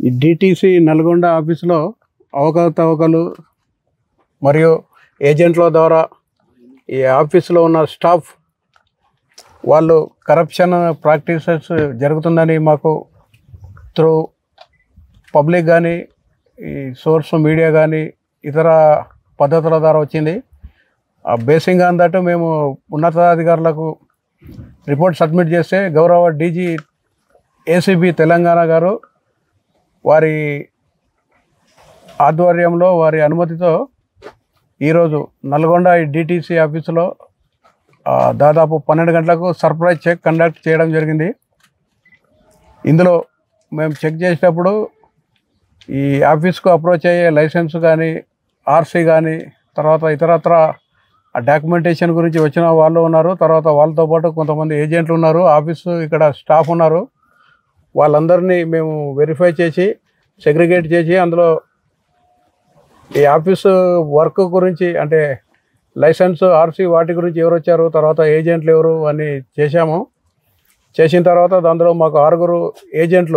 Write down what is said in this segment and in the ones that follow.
ఈ డిటీసీ నల్గొండ ఆఫీసులో అవకతవకలు మరియు ఏజెంట్ల ద్వారా ఈ ఆఫీసులో ఉన్న స్టాఫ్ వాళ్ళు కరప్షన్ ప్రాక్టీసెస్ జరుగుతుందని మాకు త్రూ పబ్లిక్ కానీ ఈ సోర్స్ మీడియా కానీ ఇతర పద్ధతుల ద్వారా వచ్చింది ఆ బేసింగ్ ఆన్ దట్ మేము ఉన్నతాధికారులకు రిపోర్ట్ సబ్మిట్ చేస్తే గౌరవ డీజీ ఏసీబీ తెలంగాణ గారు వారి ఆధ్వర్యంలో వారి అనుమతితో ఈరోజు నల్గొండ డిటీసీ ఆఫీసులో ఆ, దాదాపు పన్నెండు గంటలకు సర్ప్రైజ్ చెక్ కండక్ట్ చేయడం జరిగింది ఇందులో మేము చెక్ చేసేటప్పుడు ఈ ఆఫీస్కు అప్రోచ్ అయ్యే లైసెన్స్ కానీ ఆర్సీ కానీ తర్వాత ఇతరత్ర ఆ డాక్యుమెంటేషన్ గురించి వచ్చిన వాళ్ళు ఉన్నారు తర్వాత వాళ్ళతో పాటు కొంతమంది ఏజెంట్లు ఉన్నారు ఆఫీసు ఇక్కడ స్టాఫ్ ఉన్నారు వాళ్ళందరినీ మేము వెరిఫై చేసి సెగ్రిగేట్ చేసి అందులో ఈ ఆఫీసు వర్క్ గురించి అంటే లైసెన్స్ ఆర్సీ వాటి గురించి ఎవరు వచ్చారు తర్వాత ఏజెంట్లు ఎవరు అని చేశాము చేసిన తర్వాత అందులో మాకు ఆరుగురు ఏజెంట్లు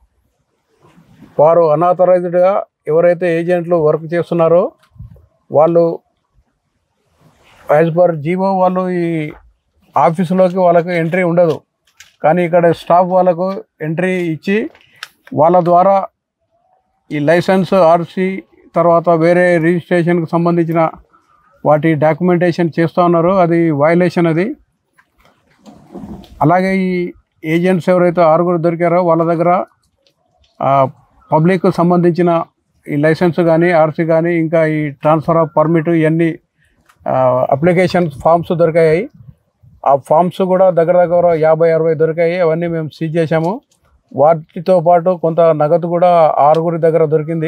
వారు అనాథరైజ్డ్గా ఎవరైతే ఏజెంట్లు వర్క్ చేస్తున్నారో వాళ్ళు యాజ్ పర్ జీవో వాళ్ళు ఈ ఆఫీసులోకి వాళ్ళకు ఎంట్రీ ఉండదు కానీ ఇక్కడ స్టాఫ్ వాళ్ళకు ఎంట్రీ ఇచ్చి వాళ్ళ ద్వారా ఈ లైసెన్స్ ఆర్సీ తర్వాత వేరే రిజిస్ట్రేషన్కి సంబంధించిన వాటి డాక్యుమెంటేషన్ చేస్తూ ఉన్నారు అది వయలేషన్ అది అలాగే ఈ ఏజెంట్స్ ఎవరైతే ఆరుగురు దొరికారో వాళ్ళ దగ్గర పబ్లిక్ సంబంధించిన ఈ లైసెన్స్ కానీ ఆర్సీ కానీ ఇంకా ఈ ట్రాన్స్ఫర్ ఆఫ్ పర్మిట్ ఇవన్నీ అప్లికేషన్ ఫామ్స్ దొరికాయి ఆ ఫామ్స్ కూడా దగ్గర దగ్గర యాభై అరవై దొరికాయి అవన్నీ మేము సీజ్ చేశాము వాటితో పాటు కొంత నగదు కూడా ఆరుగురి దగ్గర దొరికింది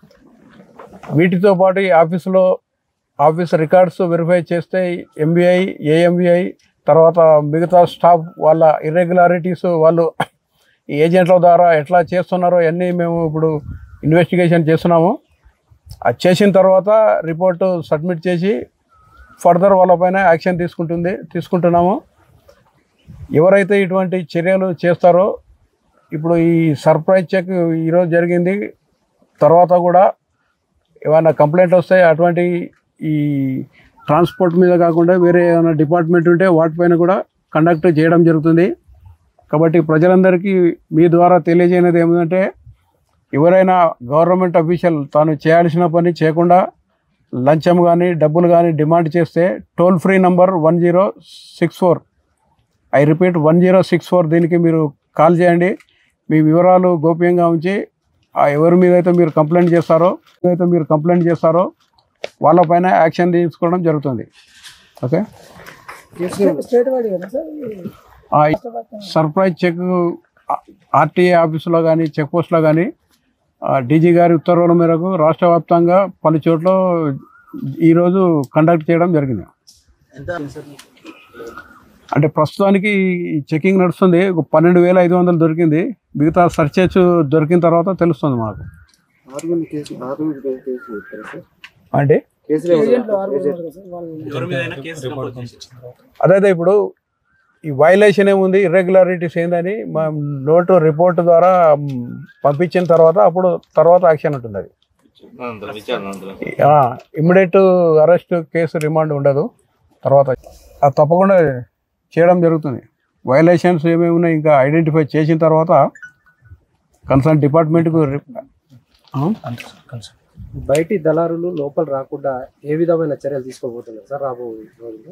వీటితో పాటు ఈ ఆఫీసులో ఆఫీస్ రికార్డ్స్ వెరిఫై చేస్తే ఎంబీఐ ఏఎంబీఐ తర్వాత మిగతా స్టాఫ్ వాళ్ళ ఇర్రెగ్యులారిటీస్ వాళ్ళు ఈ ఏజెంట్ల ద్వారా ఎట్లా చేస్తున్నారో అన్నీ మేము ఇప్పుడు ఇన్వెస్టిగేషన్ చేస్తున్నాము అది చేసిన తర్వాత రిపోర్టు సబ్మిట్ చేసి ఫర్దర్ వాళ్ళపైన యాక్షన్ తీసుకుంటుంది తీసుకుంటున్నాము ఎవరైతే ఇటువంటి చర్యలు చేస్తారో ఇప్పుడు ఈ సర్ప్రైజ్ చెక్ ఈరోజు జరిగింది తర్వాత కూడా ఏమైనా కంప్లైంట్ వస్తే అటువంటి ఈ ట్రాన్స్పోర్ట్ మీద కాకుండా వేరే ఏమైనా డిపార్ట్మెంట్ ఉంటే వాటిపైన కూడా కండక్ట్ చేయడం జరుగుతుంది కాబట్టి ప్రజలందరికీ మీ ద్వారా తెలియజేయనిది ఏమిటంటే ఎవరైనా గవర్నమెంట్ అఫీషియల్ తాను చేయాల్సిన పని చేయకుండా లంచం కానీ డబ్బులు కానీ డిమాండ్ చేస్తే toll free number one zero six four I repeat one zero six four దీనికి మీరు కాల్ చేయండి మీ వివరాలు గోప్యంగా ఉంచి ఆ ఎవరి మీద అయితే మీరు కంప్లైంట్ చేస్తారో ఏదైతే మీరు కంప్లైంట్ చేస్తారో వాళ్ళపైన యాక్షన్ తీసుకోవడం జరుగుతుంది ఓకే స్టేట్ వైడ్ కదా సార్ ఆ సర్ప్రైజ్ చెక్ ఆర్టీఏ ఆఫీసులో కానీ చెక్ పోస్ట్లో కానీ డీజీ గారి ఉత్తర్వుల మేరకు రాష్ట్ర వ్యాప్తంగా పలు చోట్ల ఈరోజు కండక్ట్ చేయడం జరిగింది అంటే ప్రస్తుతానికి ఈ చెకింగ్ నడుస్తుంది ఒక పన్నెండు వేల ఐదు వందలు దొరికింది మిగతా సర్చెస్ దొరికిన తర్వాత తెలుస్తుంది మాకు ఆరుగురు కేసు ఆరుగురు కేసు పెట్టారు సార్ అంటే కేసులు ఏజెంట్లు ఆరుగురు ఉన్నారు కదా సార్ వాళ్ళు అదైతే ఇప్పుడు ఈ వైలేషన్ ఏముంది ఇర్రెగ్యులారిటీస్ ఏందని మా నోటు రిపోర్ట్ ద్వారా మ్, పంపించిన తర్వాత అప్పుడు తర్వాత యాక్షన్ ఉంటుంది అది ఇమ్మీడియట్ అరెస్ట్ కేసు రిమాండ్ ఉండదు తర్వాత అది తప్పకుండా చేయడం జరుగుతుంది వైలేషన్స్ ఏమేమి ఉన్నాయి ఇంకా ఐడెంటిఫై చేసిన తర్వాత కన్సర్న్ డిపార్ట్మెంట్కు బయటి దళారులు లోపల రాకుండా ఏ విధమైన చర్యలు తీసుకోబోతున్నారు సార్ రాబో రోజుల్లో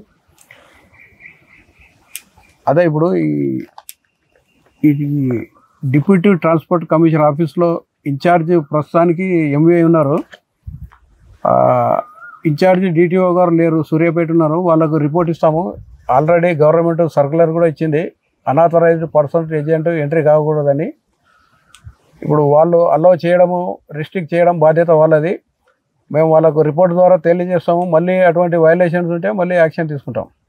అదే ఇప్పుడు ఈ ఈ డిప్యూటీ ట్రాన్స్పోర్ట్ కమిషనర్ ఆఫీస్లో ఇన్ఛార్జ్ ప్రస్తుతానికి ఎంవీఐ ఉన్నారు ఆ, ఇన్ఛార్జ్ డిటిఓ గారు లేరు సూర్యాపేట ఉన్నారు వాళ్ళకు రిపోర్ట్ ఇస్తాము ఆల్రెడీ గవర్నమెంట్ సర్కులర్ కూడా ఇచ్చింది అనాథరైజ్డ్ పర్సన్స్ ఏజెంట్ ఎంట్రీ కాకూడదని ఇప్పుడు వాళ్ళు అలో చేయడము రిస్ట్రిక్ట్ చేయడం బాధ్యత వాళ్ళది మేము వాళ్ళకు రిపోర్ట్ ద్వారా తెలియజేస్తాము మళ్ళీ అటువంటి వైలేషన్స్ ఉంటే మళ్ళీ యాక్షన్ తీసుకుంటాం